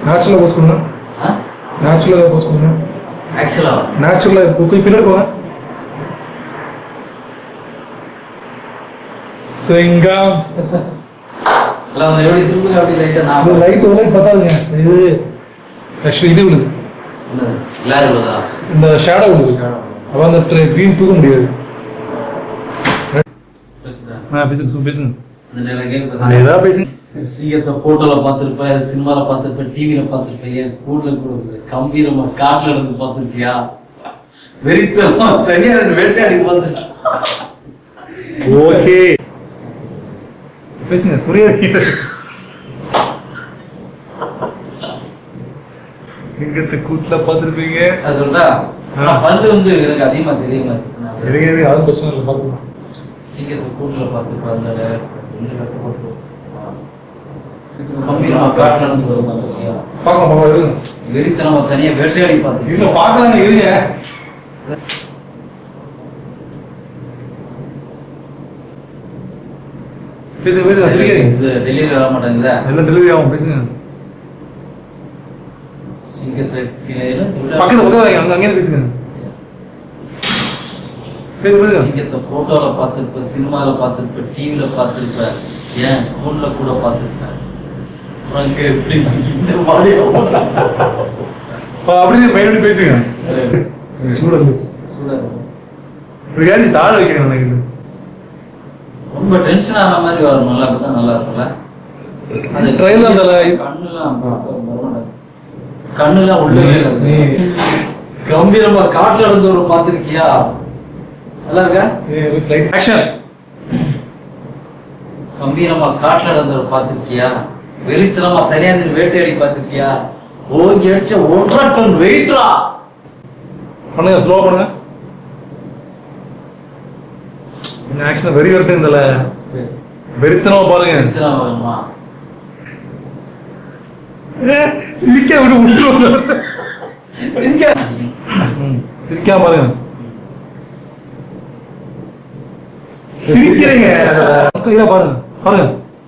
நேச்சுரலாக போஸ் பண்ணுங்க நேச்சுரலாக போஸ் பண்ணுங்க ஆக்சுவலா நேச்சுரலாக போய் பின்னாடி போங்க சிங்காம்ஸ் இல்ல வந்து எப்படி திரும்ப அப்படி லைட்டா நான் அது லைட் ஒரு லைட் பத்தாதுங்க இது ஆக்சுவலி இது விழுது என்னது கிளாரி உள்ளதா இந்த ஷேடோ விழுது அப்போ அந்த க்ரீன் தூக்க முடியாது பேசுடா ஆ பேசுங்க பேசுங்க அந்த டைலாக் கேட்க ஏதாவது பேசுங்க சீக்கிரத்தை போட்டோல பார்த்திருப்ப சினிமால பார்த்திருப்ப டிவில பார்த்திருப்ப ஏன் கூடல கூட இருக்குது. கம்பீரமா காட்டுல இருந்து பார்த்திருக்கியா வெறித்தனமா தனியா இருந்து வேட்டையாடி பார்த்திருக்கியா ஓகே பேசுங்க சூர்யா சிங்கத்தை கூட்டுல பார்த்துருப்பீங்க அது சொல்றா ஆனா பல்லு வந்து எனக்கு அதிகமா தெரியுமா நான் இருங்க இருங்க அதுவும் பிரச்சனை இல்லை பார்க்கலாம் சீக்கிரத்தை கூட்டுல பார்த்திருப்ப அதனால இன்னும் கஷ்டப்பட்டு கம்பீரமா காட்டுல இருந்து வரும் பார்த்திருக்கியா பார்க்கலாம் பார்க்கலாம் இருங்க வெறித்தனமா தனியா வேட்டையாடி பார்த்திருக்கியா இல்ல பார்க்கலாங்க இருங்க பேசுங்க பேசுங்க சிரிக்காதீங்க இது டெலிவரி வர மாட்டேங்குதா எல்லாம் டெலிவரி ஆகும் பேசுங்க சிங்கத்தை கிளையில பக்கத்துல உட்காருங்க அங்க அங்கே பேசுங்க பேசுங்க பேசுங்க சிங்கத்தை போட்டோல பார்த்திருப்ப சினிமால பார்த்திருப்ப டிவில பார்த்திருப்ப ஏன் போன்ல கூட பார்த்திருப்ப அப்புறம் அங்க எப்படி இந்த மாதிரி அப்ப அப்படியே பயன்படி பேசுங்க சூடா இருந்துச்சு சூடா இருக்கும். பிரியாணி தாழ வைக்கணும் நினைக்குது ரொம்ப டென்ஷன் ஆன மாதிரி வரணும்ல அப்பதான் நல்லா இருக்கும்ல அது Trailer அதுல- கண்ணுலாம் பெருசா வரமாட்டாது. கண்ணுலாம் உள்ளவே நீ இருக்கு கம்பீரமா காட்டுல இருந்து ஒரு பார்த்திருக்கியா நல்லா இருக்கா ஆக்ஷன் கம்பீரமா காட்டுல இருந்தவர் பார்த்திருக்கியா வெறித்தனமா தனியா நின்னு வேட்டையாடி பார்த்திருக்கியா ஓங்கி அடிச்ச ஒன்றரை டன் வெயிட்ரா பண்ணுங்க ஸ்லோ பண்ணுங்க ஆக்ஷன் வெரி வெரிட்டு இருந்தல வெறித்தனமா பாருங்க வெறித்தனமா சிரிக்க விட்டு விட்டுருவாங்க சிரிக்காம பாருங்க சிரிக்கிறீங்க இதை பாருங்க பாருங்க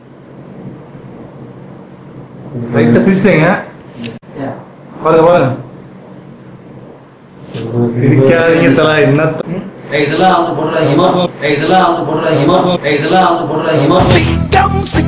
லைட்டா சிரிச்சிட்டீங்க பாருங்க பாருங்க சிரிக்காதீங்க தல என்ன ஏய், இதெல்லாம் வந்து போடுறாங்க ஏய், இதெல்லாம் வந்து போடுறாங்க ஏய், இதெல்லாம் வந்து போடுறாங்க Sing down, sing